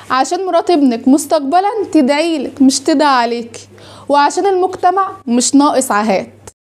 عشان مرات ابنك مستقبلا تدعيلك مش تدعى عليك وعشان المجتمع مش ناقص عهات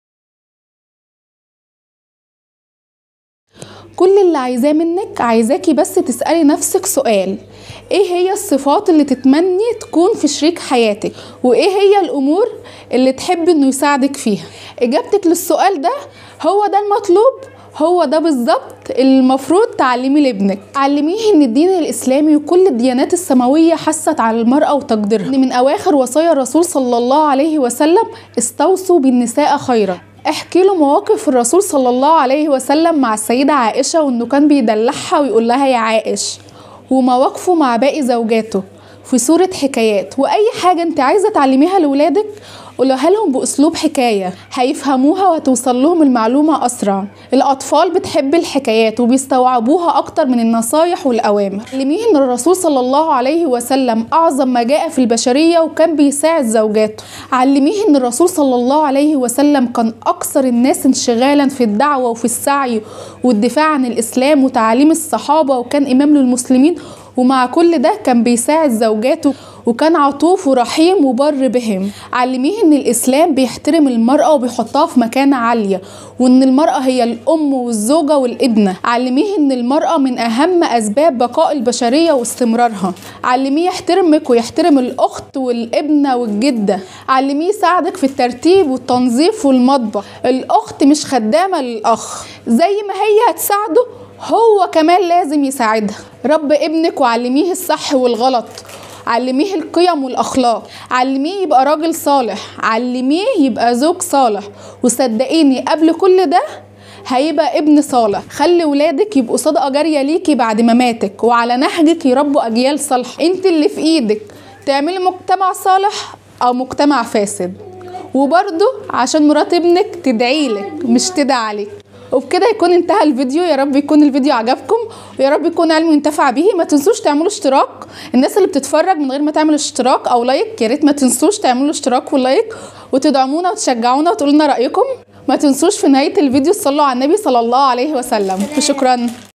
كل اللي عايزاه منك عايزاكي بس تسألي نفسك سؤال ايه هي الصفات اللي تتمني تكون في شريك حياتك وايه هي الامور اللي تحب انه يساعدك فيها اجابتك للسؤال ده هو ده المطلوب هو ده بالظبط المفروض تعلميه لابنك علميه ان الدين الاسلامي وكل الديانات السماويه حست على المراه وتقديرها ان من اواخر وصايا الرسول صلى الله عليه وسلم استوصوا بالنساء خيرا احكي له مواقف الرسول صلى الله عليه وسلم مع السيده عائشه وانه كان بيدلعها ويقول لها يا عائش ومواقفه مع باقي زوجاته في صورة حكايات وأي حاجة أنت عايزة تعلميها لولادك قولها لهم بأسلوب حكاية هيفهموها وهتوصل لهم المعلومة أسرع الأطفال بتحب الحكايات وبيستوعبوها أكتر من النصايح والأوامر علميه إن الرسول صلى الله عليه وسلم أعظم ما جاء في البشرية وكان بيساعد زوجاته علميه إن الرسول صلى الله عليه وسلم كان أكثر الناس انشغالا في الدعوة وفي السعي والدفاع عن الإسلام وتعاليم الصحابة وكان إمام للمسلمين ومع كل ده كان بيساعد زوجاته وكان عطوف ورحيم وبر بهم علميه ان الاسلام بيحترم المرأة وبيحطها في مكانة عالية وان المرأة هي الام والزوجة والابنة علميه ان المرأة من اهم اسباب بقاء البشرية واستمرارها علميه يحترمك ويحترم الاخت والابنة والجدة علميه يساعدك في الترتيب والتنظيف والمطبخ الاخت مش خدامة للاخ زي ما هي هتساعده هو كمان لازم يساعدها رب ابنك وعلميه الصح والغلط علميه القيم والاخلاق علميه يبقى راجل صالح علميه يبقى زوج صالح وصدقيني قبل كل ده هيبقى ابن صالح خلي ولادك يبقوا صدقه جاريه ليكي بعد مماتك وعلى نهجك يربوا اجيال صالحه انت اللي في ايدك تعملي مجتمع صالح او مجتمع فاسد وبرضه عشان مرات ابنك تدعيلك مش تدعي عليك وبكده يكون انتهى الفيديو يا رب يكون الفيديو عجبكم ويا رب يكون علم ينتفع به ما تنسوش تعملوا اشتراك الناس اللي بتتفرج من غير ما تعمل اشتراك او لايك يا ريت ما تنسوش تعملوا اشتراك ولايك وتدعمونا وتشجعونا وتقولوا لنا رايكم ما تنسوش في نهايه الفيديو تصلوا على النبي صلى الله عليه وسلم وشكرا